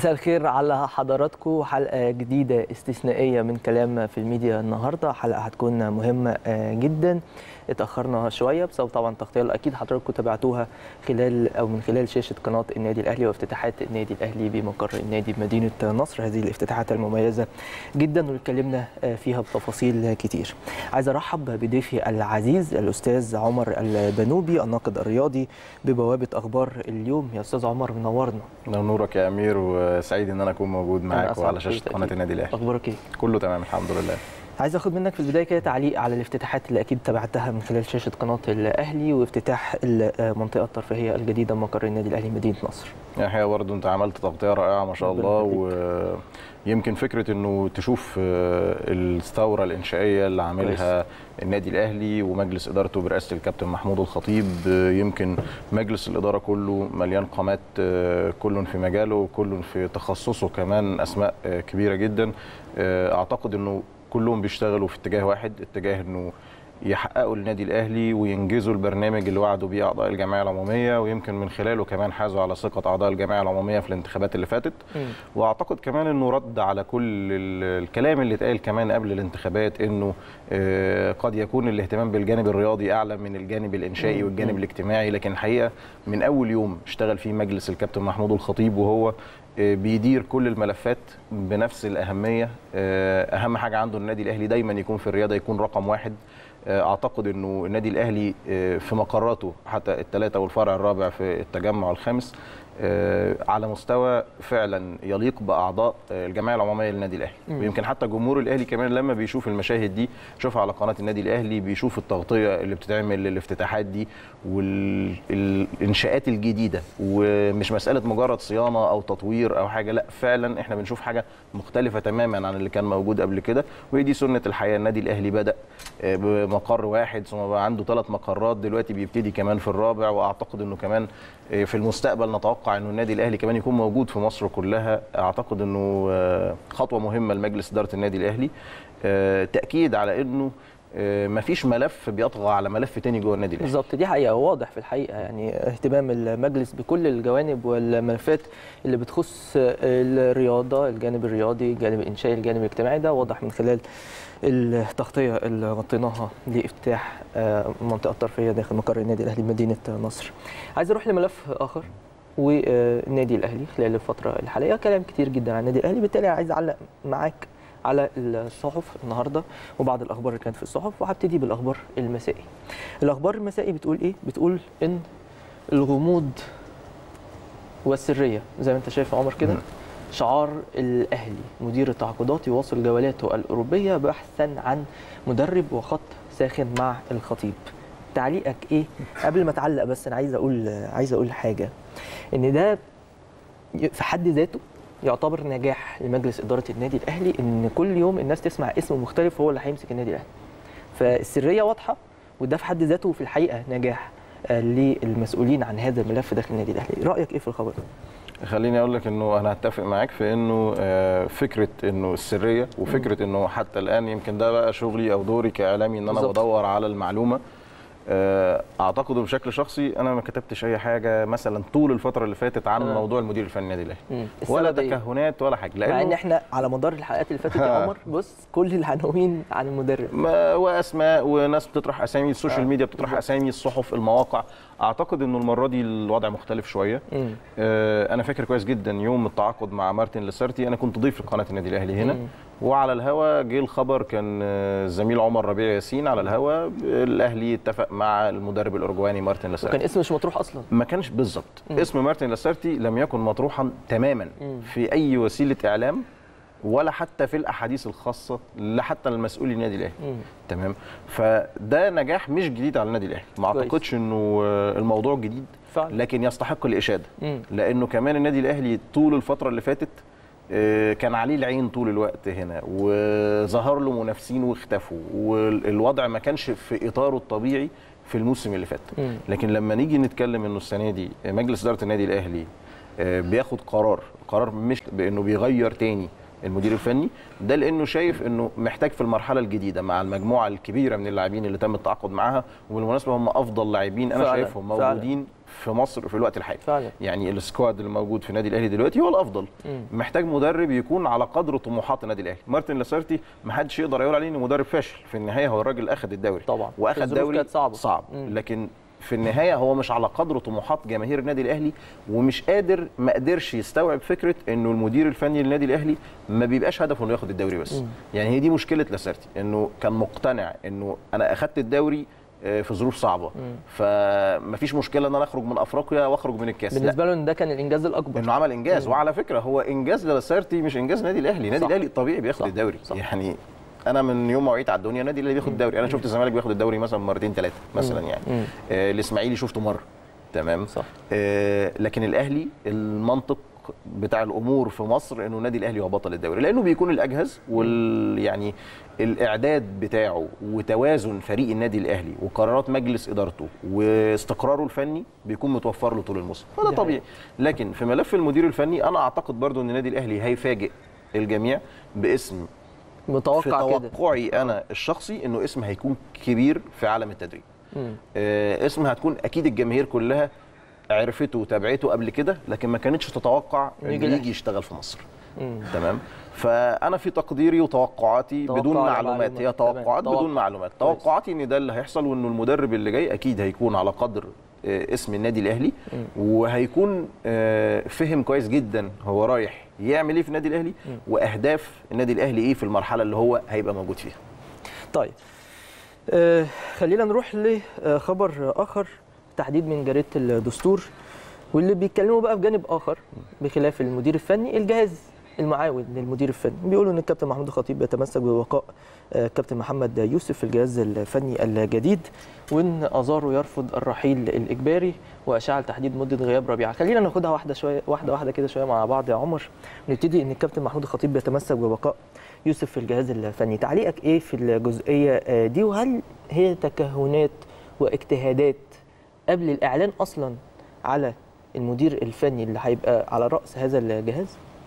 مساء الخير على حضراتكم حلقة جديدة استثنائية من كلام في الميديا النهاردة حلقة هتكون مهمة جدا اتأخرنا شوية بسبب طبعا تغطية أكيد حضراتكم تابعتوها خلال أو من خلال شاشة قناة النادي الأهلي وافتتاحات النادي الأهلي بمقر النادي بمدينة نصر هذه الافتتاحات المميزة جدا واتكلمنا فيها بتفاصيل كتير عايز أرحب بضيفي العزيز الأستاذ عمر البنوبي الناقد الرياضي ببوابة أخبار اليوم يا أستاذ عمر منورنا نورك يا أمير وسعيد ان انا اكون موجود معاك وعلى شاشه قناه النادي الاهلي اخبارك ايه كله تمام الحمد لله عايز اخد منك في البدايه كده تعليق على الافتتاحات اللي اكيد تابعتها من خلال شاشه قناه الاهلي وافتتاح المنطقه الترفيهيه الجديده مقر النادي الاهلي مدينه نصر الحقيقه برضه انت عملت تغطيه رائعه ما شاء الله ويمكن فكره انه تشوف الثوره الانشائيه اللي عاملها النادي الاهلي ومجلس ادارته برئاسه الكابتن محمود الخطيب يمكن مجلس الاداره كله مليان قامات كل في مجاله كل في تخصصه كمان اسماء كبيره جدا اعتقد انه كلهم بيشتغلوا في اتجاه واحد اتجاه انه يحققوا النادي الاهلي وينجزوا البرنامج اللي وعدوا بيه اعضاء الجمعيه العموميه ويمكن من خلاله كمان حازوا على ثقه اعضاء الجمعيه العموميه في الانتخابات اللي فاتت م. واعتقد كمان انه رد على كل الكلام اللي اتقال كمان قبل الانتخابات انه قد يكون الاهتمام بالجانب الرياضي اعلى من الجانب الانشائي والجانب الاجتماعي لكن الحقيقه من اول يوم اشتغل فيه مجلس الكابتن محمود الخطيب وهو بيدير كل الملفات بنفس الاهميه اهم حاجه عنده النادي الاهلي دايما يكون في الرياضه يكون رقم واحد اعتقد انه النادي الاهلي في مقراته حتى الثلاثه والفرع الرابع في التجمع الخامس على مستوى فعلا يليق باعضاء الجمعيه العموميه للنادي الاهلي ويمكن حتى جمهور الاهلي كمان لما بيشوف المشاهد دي شوفها على قناه النادي الاهلي بيشوف التغطيه اللي بتتعمل للافتتاحات دي والانشاءات الجديده ومش مساله مجرد صيانه او تطوير او حاجه لا فعلا احنا بنشوف حاجه مختلفه تماما عن اللي كان موجود قبل كده وهي دي سنه الحياه النادي الاهلي بدا بمقر واحد ثم بقى عنده ثلاث مقرات دلوقتي بيبتدي كمان في الرابع واعتقد انه كمان في المستقبل نتوقع انه النادي الاهلي كمان يكون موجود في مصر كلها اعتقد انه خطوه مهمه لمجلس اداره النادي الاهلي تاكيد على انه ما فيش ملف بيطغى على ملف تاني جوه النادي الاهلي بالظبط دي حقيقه واضح في الحقيقه يعني اهتمام المجلس بكل الجوانب والملفات اللي بتخص الرياضه الجانب الرياضي الجانب الانشائي الجانب الاجتماعي ده واضح من خلال التغطيه اللي غطيناها لافتتاح المنطقه الترفيهيه داخل مقر النادي الاهلي مدينه نصر عايز اروح لملف اخر والنادي الاهلي خلال الفتره الحاليه كلام كتير جدا عن النادي الاهلي بالتالي عايز اعلق معاك على الصحف النهارده وبعض الاخبار اللي كانت في الصحف وهبتدي بالاخبار المسائي. الاخبار المسائي بتقول ايه؟ بتقول ان الغموض والسريه زي ما انت شايف يا عمر كده شعار الاهلي مدير التعاقدات يواصل جولاته الاوروبيه بحثا عن مدرب وخط ساخن مع الخطيب. تعليقك ايه؟ قبل ما تعلق بس انا عايز اقول عايز اقول حاجه ان ده في حد ذاته يعتبر نجاح لمجلس اداره النادي الاهلي ان كل يوم الناس تسمع اسم مختلف هو اللي هيمسك النادي الاهلي. فالسريه واضحه وده في حد ذاته في الحقيقه نجاح للمسؤولين عن هذا الملف داخل النادي الاهلي، رايك ايه في الخبر ده؟ خليني اقول لك انه انا هتفق معاك في انه فكره انه السريه وفكره انه حتى الان يمكن ده بقى شغلي او دوري كاعلامي ان انا بالزبط. بدور على المعلومه اعتقد بشكل شخصي انا ما كتبتش اي حاجه مثلا طول الفتره اللي فاتت عن أه. موضوع المدير الفني النادي الاهلي ولا تكهنات ولا حاجه لانه مع ان احنا على مدار الحلقات اللي فاتت يا عمر بص كل العناوين عن المدرب واسماء وناس بتطرح اسامي السوشيال ميديا بتطرح اسامي الصحف المواقع اعتقد انه المره دي الوضع مختلف شويه آه انا فاكر كويس جدا يوم التعاقد مع مارتن لسارتي انا كنت ضيف لقناه النادي الاهلي هنا مم. وعلى الهوا جه الخبر كان الزميل عمر ربيع ياسين على الهوا الاهلي اتفق مع المدرب الاورجواني مارتن لاسارتي وكان اسم مش مطروح اصلا ما كانش بالظبط اسم مارتن لاسارتي لم يكن مطروحا تماما مم. في اي وسيله اعلام ولا حتى في الاحاديث الخاصه لا حتى المسؤول النادي الاهلي تمام فده نجاح مش جديد على النادي الاهلي ما اعتقدش انه الموضوع جديد فعلا. لكن يستحق الاشاده مم. لانه كمان النادي الاهلي طول الفتره اللي فاتت كان عليه العين طول الوقت هنا وظهر له منافسين واختفوا والوضع ما كانش في اطاره الطبيعي في الموسم اللي فات لكن لما نيجي نتكلم انه السنه دي مجلس اداره النادي الاهلي بياخد قرار قرار مش بانه بيغير تاني المدير الفني ده لانه شايف انه محتاج في المرحله الجديده مع المجموعه الكبيره من اللاعبين اللي تم التعاقد معاها وبالمناسبه هم افضل لاعبين انا فعلاً، شايفهم فعلاً. موجودين في مصر في الوقت الحالي فعلا يعني السكواد اللي موجود في النادي الاهلي دلوقتي هو الافضل مم. محتاج مدرب يكون على قدر طموحات النادي الاهلي مارتن لاسارتي ما حدش يقدر يقول عليه انه مدرب فاشل في النهايه هو الراجل اخذ الدوري طبعا واخذ الظروف دوري كانت صعبه صعب مم. لكن في النهايه هو مش على قدر طموحات جماهير النادي الاهلي ومش قادر ما قدرش يستوعب فكره انه المدير الفني للنادي الاهلي ما بيبقاش هدفه انه ياخد الدوري بس مم. يعني هي دي مشكله لاسارتي انه كان مقتنع انه انا اخدت الدوري آه، في ظروف صعبه مم. فمفيش مشكله ان انا اخرج من افريقيا واخرج من الكاس لا، بالنسبه له ان ده كان الانجاز الاكبر انه عمل انجاز مم. وعلى فكره هو انجاز لاسارتي مش انجاز نادي الاهلي نادي صح. الاهلي طبيعي بياخد صح. الدوري صح. يعني انا من يوم ما وعيت على الدنيا نادي الاهلي بياخد الدوري انا شفت الزمالك بياخد الدوري مثلا مرتين ثلاثه مثلا يعني مم. آه الاسماعيلي شفته مره تمام صح آه لكن الاهلي المنطق بتاع الامور في مصر انه النادي الاهلي هو بطل الدوري لانه بيكون الاجهز وال يعني الاعداد بتاعه وتوازن فريق النادي الاهلي وقرارات مجلس ادارته واستقراره الفني بيكون متوفر له طول الموسم فده دي طبيعي لكن في ملف المدير الفني انا اعتقد برضو ان النادي الاهلي هيفاجئ الجميع باسم في متوقع كده توقعي انا الشخصي انه اسم هيكون كبير في عالم التدريب مم. آه، اسم هتكون اكيد الجماهير كلها عرفته وتابعته قبل كده لكن ما كانتش تتوقع يجي انه الأهلي. يجي يشتغل في مصر مم. تمام فانا في تقديري وتوقعاتي توقع بدون ولا معلومات معلومات؟ هي تمام. توقعات توقع. بدون معلومات كويس. توقعاتي ان ده اللي هيحصل وانه المدرب اللي جاي اكيد هيكون على قدر آه، اسم النادي الاهلي مم. وهيكون آه، فهم كويس جدا هو رايح يعمل ايه في النادي الاهلي مم. واهداف النادي الاهلي ايه في المرحله اللي هو هيبقى موجود فيها طيب آه خلينا نروح لخبر اخر تحديد من جريده الدستور واللي بيتكلموا بقى في جانب اخر بخلاف المدير الفني الجهاز المعاون للمدير الفني بيقولوا ان الكابتن محمود الخطيب بيتمسك ببقاء آه، كابتن محمد يوسف في الجهاز الفني الجديد وان ازارو يرفض الرحيل الاجباري واشاع تحديد مده غياب ربيعه خلينا ناخدها واحده شويه واحده واحده كده شويه مع بعض يا عمر نبتدي ان الكابتن محمود الخطيب بيتمسك ببقاء يوسف في الجهاز الفني تعليقك ايه في الجزئيه آه، دي وهل هي تكهنات واجتهادات قبل الاعلان اصلا على المدير الفني اللي هيبقى على راس هذا الجهاز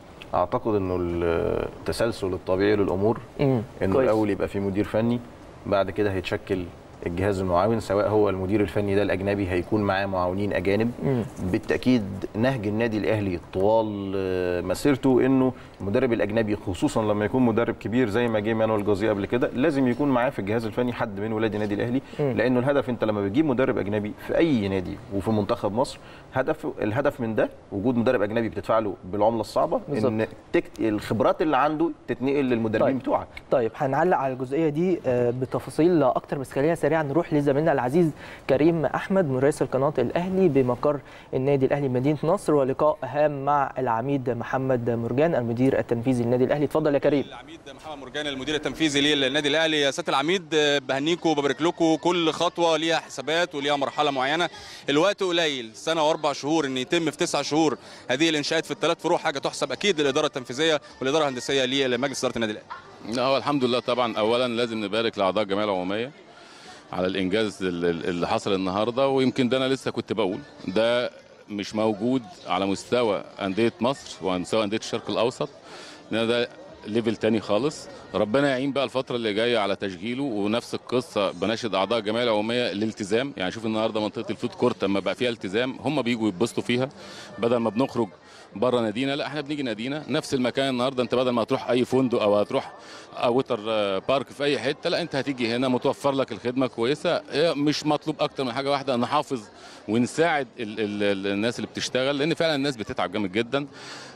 اعتقد انه التسلسل الطبيعي للامور امم انه الاول يبقى في مدير فني بعد كده هيتشكل الجهاز المعاون سواء هو المدير الفني ده الاجنبي هيكون معاه معاونين اجانب مم. بالتاكيد نهج النادي الاهلي طوال آه، مسيرته انه المدرب الاجنبي خصوصا لما يكون مدرب كبير زي ما جه مانويل جوزيه قبل كده لازم يكون معاه في الجهاز الفني حد من ولاد النادي الاهلي مم. لانه الهدف انت لما بتجيب مدرب اجنبي في اي نادي وفي منتخب مصر هدف الهدف من ده وجود مدرب اجنبي بتدفع له بالعمله الصعبه بالظبط. ان تكت... الخبرات اللي عنده تتنقل للمدربين طيب. بتوعك طيب هنعلق على الجزئيه دي آه، بتفاصيل اكتر بس خلينا سريعا نروح لزميلنا العزيز كريم احمد مراسل قناه الاهلي بمقر النادي الاهلي مدينه نصر ولقاء هام مع العميد محمد مرجان المدير التنفيذي للنادي الاهلي اتفضل يا كريم العميد محمد مرجان المدير التنفيذي للنادي الاهلي يا سياده العميد آه، بهنيكم وببارك لكم كل خطوه ليها حسابات وليها مرحله معينه الوقت قليل سنه واربع شهور ان يتم في تسع شهور هذه الانشاءات في الثلاث فروع حاجه تحسب اكيد للاداره التنفيذيه والاداره الهندسيه لمجلس اداره النادي الاهلي لا هو الحمد لله طبعا اولا لازم نبارك لاعضاء الجمعيه العموميه على الانجاز ال- ال- اللي حصل النهارده ويمكن ده انا لسه كنت بقول ده مش موجود على مستوى انديه مصر ومستوى انديه الشرق الاوسط لان ده ليفل تاني خالص ربنا يعين بقى الفتره اللي جايه على تشغيله ونفس القصه بناشد اعضاء الجمعيه العموميه الالتزام يعني شوف النهارده منطقه الفود كورت لما بقى فيها التزام هم بيجوا يتبسطوا فيها بدل ما بنخرج بره نادينا لا احنا بنيجي نادينا نفس المكان النهارده انت بدل ما تروح اي فندق او هتروح اوتر بارك في اي حته لا انت هتيجي هنا متوفر لك الخدمه كويسه إيه، مش مطلوب اكتر من حاجه واحده نحافظ ونساعد ال ال ال الناس اللي بتشتغل لان فعلا الناس بتتعب جامد جدا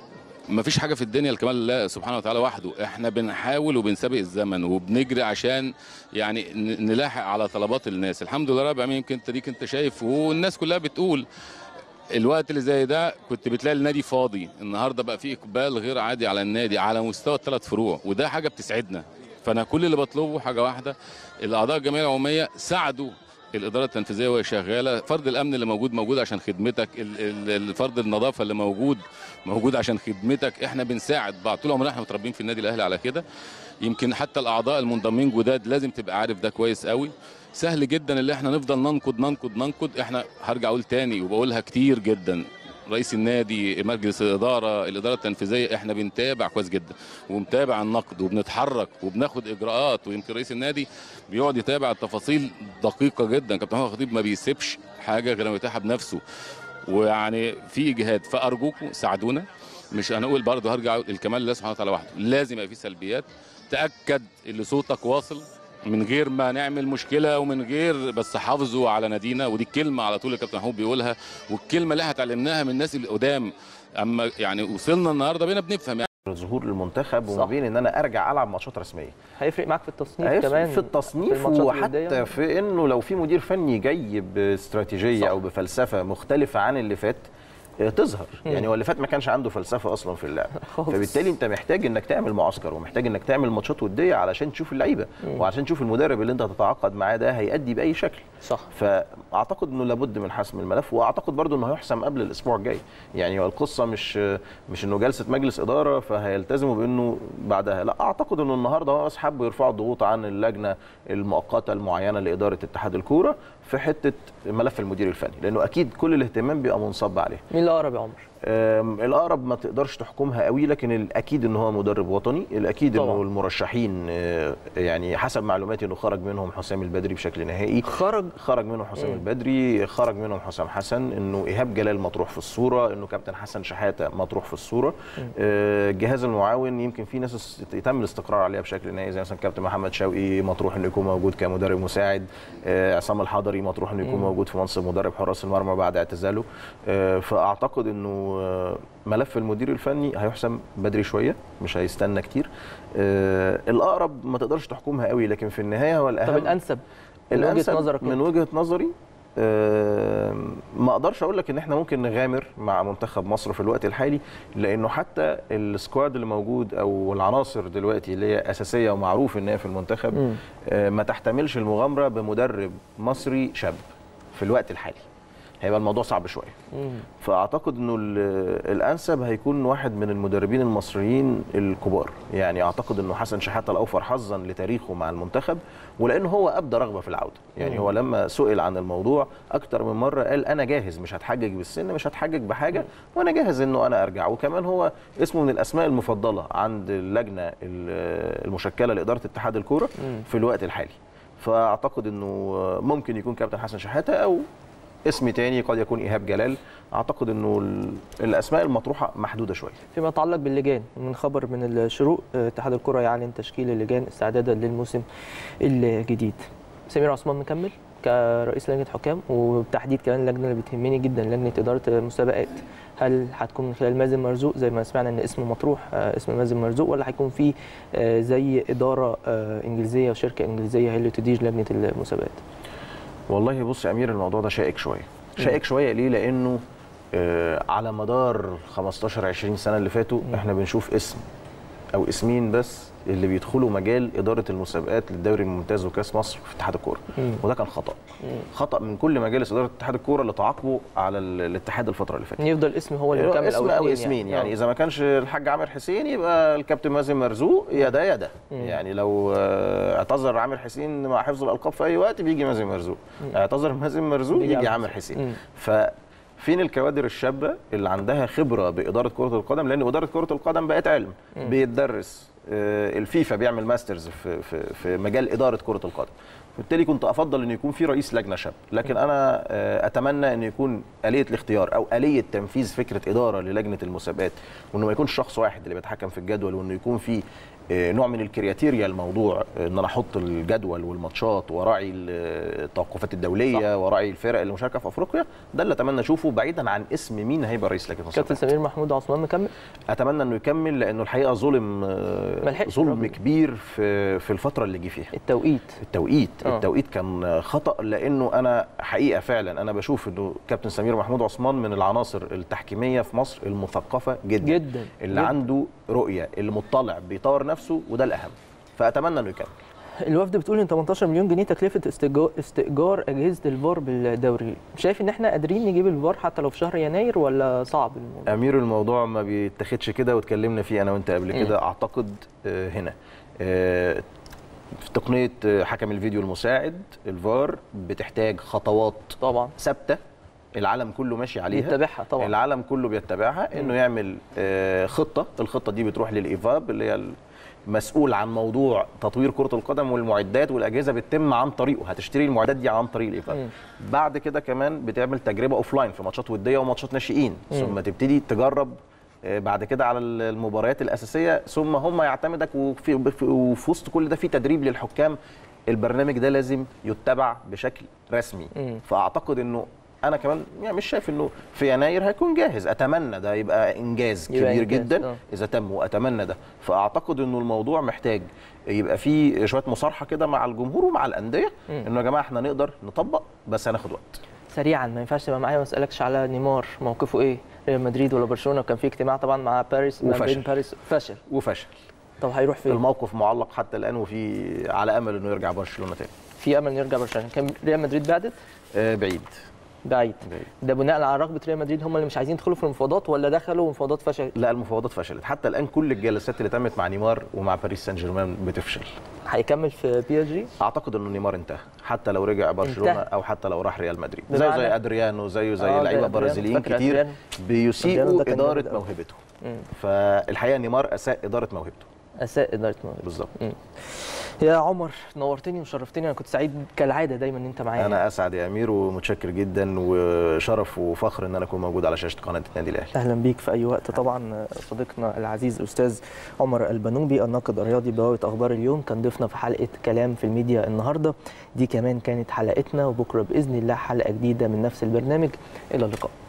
ما فيش حاجه في الدنيا الكمال لله سبحانه وتعالى وحده احنا بنحاول وبنسابق الزمن وبنجري عشان يعني ن- نلاحق على طلبات الناس الحمد لله رب العالمين يمكن انت ديك انت شايف والناس كلها بتقول الوقت اللي زي ده كنت بتلاقي النادي فاضي النهارده بقى في اقبال غير عادي على النادي على مستوى الثلاث فروع وده حاجه بتسعدنا فانا كل اللي بطلبه حاجه واحده الاعضاء الجمعيه العموميه ساعدوا الاداره التنفيذيه وهي شغاله فرد الامن اللي موجود موجود عشان خدمتك ال- ال- ال- فرد النظافه اللي موجود موجود عشان خدمتك احنا بنساعد بعض طول عمرنا احنا متربيين في النادي الاهلي على كده يمكن حتى الاعضاء المنضمين جداد لازم تبقى عارف ده كويس قوي سهل جدا اللي احنا نفضل ننقد ننقد ننقد احنا هرجع اقول تاني وبقولها كتير جدا رئيس النادي مجلس الاداره الاداره التنفيذيه احنا بنتابع كويس جدا ومتابع النقد وبنتحرك وبناخد اجراءات ويمكن رئيس النادي بيقعد يتابع التفاصيل دقيقه جدا كابتن محمد خطيب ما بيسيبش حاجه غير لما يتابعها بنفسه ويعني في اجهاد فارجوكم ساعدونا مش هنقول برضه هرجع الكمال لله سبحانه وتعالى وحده لازم يبقى في سلبيات تاكد اللي صوتك واصل من غير ما نعمل مشكله ومن غير بس حافظوا على نادينا ودي الكلمه على طول اللي كابتن محمود بيقولها والكلمه اللي احنا اتعلمناها من الناس القدام اما يعني وصلنا النهارده بقينا بنفهم ظهور للمنتخب وما صح. بين ان انا ارجع العب ماتشات رسميه هيفرق معاك في التصنيف هيفرق كمان في التصنيف الماتشات وحتى الودية؟ في انه لو في مدير فني جاي باستراتيجيه صح. او بفلسفه مختلفه عن اللي فات آه، تظهر مم. يعني هو اللي فات ما كانش عنده فلسفه اصلا في اللعب خالص. فبالتالي انت محتاج انك تعمل معسكر ومحتاج انك تعمل ماتشات وديه علشان تشوف اللعيبه وعشان تشوف المدرب اللي انت هتتعاقد معاه ده هيأدي باي شكل صح فاعتقد انه لابد من حسم الملف واعتقد برضو انه هيحسم قبل الاسبوع الجاي يعني هو القصه مش مش انه جلسه مجلس اداره فهيلتزموا بانه بعدها لا اعتقد انه النهارده هو بس حبوا يرفعوا الضغوط عن اللجنه المؤقته المعينه لاداره اتحاد الكوره في حته ملف المدير الفني لانه اكيد كل الاهتمام بيبقى منصب عليه مين اللي اقرب يا عمر؟ أم، الاقرب ما تقدرش تحكمها قوي لكن الاكيد ان هو مدرب وطني الاكيد طبعاً. انه المرشحين آه، يعني حسب معلوماتي انه خرج منهم حسام البدري بشكل نهائي خرج خرج منهم حسام مم. البدري خرج منهم حسام حسن انه ايهاب جلال مطروح في الصوره انه كابتن حسن شحاته مطروح في الصوره آه، الجهاز المعاون يمكن في ناس است- تم الاستقرار عليها بشكل نهائي زي مثلا كابتن محمد شوقي مطروح انه يكون موجود كمدرب مساعد آه، عصام الحضري مطروح انه يكون مم. موجود في منصب مدرب حراس المرمى بعد اعتزاله آه، فاعتقد انه آه، ملف المدير الفني هيحسم بدري شويه مش هيستنى كتير آه، الاقرب ما تقدرش تحكمها قوي لكن في النهايه هو الاهم طب الانسب من وجهه الانسب نظرك من أنت؟ وجهه نظري آه، ما اقدرش اقول لك ان احنا ممكن نغامر مع منتخب مصر في الوقت الحالي لانه حتى السكواد اللي موجود او العناصر دلوقتي اللي هي اساسيه ومعروف ان هي في المنتخب مم. آه، ما تحتملش المغامره بمدرب مصري شاب في الوقت الحالي هيبقى الموضوع صعب شويه مم. فاعتقد انه ال- الانسب هيكون واحد من المدربين المصريين الكبار يعني اعتقد انه حسن شحاته الاوفر حظا لتاريخه مع المنتخب ولانه هو ابدى رغبه في العوده يعني مم. هو لما سئل عن الموضوع اكتر من مره قال انا جاهز مش هتحجج بالسن مش هتحجج بحاجه وانا جاهز انه انا ارجع وكمان هو اسمه من الاسماء المفضله عند اللجنه ال- المشكله لاداره اتحاد الكوره مم. في الوقت الحالي فاعتقد انه ممكن يكون كابتن حسن شحاته او اسم تاني قد يكون ايهاب جلال اعتقد انه ال- الاسماء المطروحه محدوده شويه فيما يتعلق باللجان من خبر من الشروق آه، اتحاد الكره يعلن تشكيل اللجان استعدادا للموسم الجديد سمير عثمان مكمل كرئيس لجنه حكام وبالتحديد كمان اللجنه اللي بتهمني جدا لجنه اداره المسابقات هل هتكون من خلال مازن مرزوق زي ما سمعنا ان اسم مطروح آه، اسم مازن مرزوق ولا هيكون في آه، زي اداره آه، انجليزيه وشركه انجليزيه هي اللي تدير لجنه المسابقات والله بص يا امير الموضوع ده شائك شويه شائك شويه ليه لانه آه على مدار 15 20 سنه اللي فاتوا احنا بنشوف اسم او اسمين بس اللي بيدخلوا مجال اداره المسابقات للدوري الممتاز وكاس مصر في اتحاد الكوره مم. وده كان خطا مم. خطا من كل مجالس اداره اتحاد الكوره اللي تعاقبوا على ال- الاتحاد الفتره اللي فاتت يفضل اسم هو اللي مكمل اسم او اتنين اسمين يعني, آه. اذا ما كانش الحاج عامر حسين يبقى الكابتن مازن مرزوق يا ده يا ده مم. يعني لو آه، اعتذر عامر حسين مع حفظ الالقاب في اي وقت بيجي مازن مرزوق اعتذر مازن مرزوق بيجي يجي عامر عامر حسين. حسين مم. ففين الكوادر الشابه اللي عندها خبره باداره كره القدم لان اداره كره القدم بقت علم بيتدرس آه، الفيفا بيعمل ماسترز في في في مجال اداره كره القدم بالتالي كنت افضل ان يكون في رئيس لجنه شاب لكن انا آه، اتمنى ان يكون اليه الاختيار او اليه تنفيذ فكره اداره للجنه المسابقات وانه ما يكونش شخص واحد اللي بيتحكم في الجدول وانه يكون في آه، نوع من الكرياتيريا الموضوع آه، ان انا احط الجدول والماتشات وراعي ال- التوقفات الدوليه وراعي الفرق اللي مشاركه في افريقيا ده اللي اتمنى اشوفه بعيدا عن اسم مين هيبقى رئيس لجنه كابتن المسابقات سمير محمود عثمان مكمل اتمنى انه يكمل لانه الحقيقه ظلم آه، ملحقش ظلم الراجل. كبير في في الفتره اللي جه فيها التوقيت التوقيت آه. التوقيت كان خطا لانه انا حقيقه فعلا انا بشوف انه كابتن سمير محمود عثمان من العناصر التحكيميه في مصر المثقفه جدا جدا اللي جداً. عنده رؤيه اللي مطلع بيطور نفسه وده الاهم فاتمنى انه يكمل الوفد بتقول ان 18 مليون جنيه تكلفه استئجار, استئجار اجهزه الفار بالدوري شايف ان احنا قادرين نجيب الفار حتى لو في شهر يناير ولا صعب الموضوع امير الموضوع ما بيتاخدش كده واتكلمنا فيه انا وانت قبل كده اعتقد آه، هنا آه، في تقنيه آه، حكم الفيديو المساعد الفار بتحتاج خطوات طبعا ثابته العالم كله ماشي عليها بيتبعها طبعا العالم كله بيتبعها انه يعمل آه، خطه الخطه دي بتروح للايفاب اللي هي المسؤول عن موضوع تطوير كره القدم والمعدات والاجهزه بتتم عن طريقه هتشتري المعدات دي عن طريق الايفاب بعد كده كمان بتعمل تجربه اوف لاين في ماتشات وديه وماتشات ناشئين ثم تبتدي تجرب آه، بعد كده على المباريات الاساسيه ثم هم يعتمدك وفي في- وفي وسط كل ده في تدريب للحكام البرنامج ده لازم يتبع بشكل رسمي مم. فاعتقد انه انا كمان يعني مش شايف انه في يناير هيكون جاهز اتمنى ده يبقى انجاز يبقى كبير إنجاز، جدا آه. اذا تم واتمنى ده فاعتقد انه الموضوع محتاج يبقى فيه شويه مصارحه كده مع الجمهور ومع الانديه انه يا جماعه احنا نقدر نطبق بس هناخد وقت سريعا ما ينفعش تبقى معايا ما اسالكش على نيمار موقفه ايه ريال مدريد ولا برشلونه وكان في اجتماع طبعا مع باريس ما وفشل. بين باريس فشل وفشل طب هيروح فين الموقف معلق حتى الان وفي على امل انه يرجع برشلونه تاني في امل يرجع برشلونه كان ريال مدريد بعدت آه بعيد بعيد بعيد. ده بناء على رغبه ريال مدريد هم اللي مش عايزين يدخلوا في المفاوضات ولا دخلوا والمفاوضات فشلت لا المفاوضات فشلت حتى الان كل الجلسات اللي تمت مع نيمار ومع باريس سان جيرمان بتفشل هيكمل في بي اس جي اعتقد انه نيمار انتهى حتى لو رجع برشلونه انتهى. او حتى لو راح ريال مدريد زيه بمعنى- زي ادريانو زيه زي آه، لعيبه زي أدريانو. برازيليين فاكر كتير أدريانو؟ أدريانو بيسيئوا ده كان اداره جامد أوي. موهبته مم. فالحقيقه نيمار اساء اداره موهبته اساء اداره موهبة. بالظبط يا عمر نورتني وشرفتني انا كنت سعيد كالعاده دايما ان انت معايا انا اسعد يا امير ومتشكر جدا وشرف وفخر ان انا اكون موجود على شاشه قناه النادي الاهلي اهلا بيك في اي وقت طبعا صديقنا العزيز الاستاذ عمر البنوبي الناقد الرياضي بوابه اخبار اليوم كان ضيفنا في حلقه كلام في الميديا النهارده دي كمان كانت حلقتنا وبكره باذن الله حلقه جديده من نفس البرنامج الى اللقاء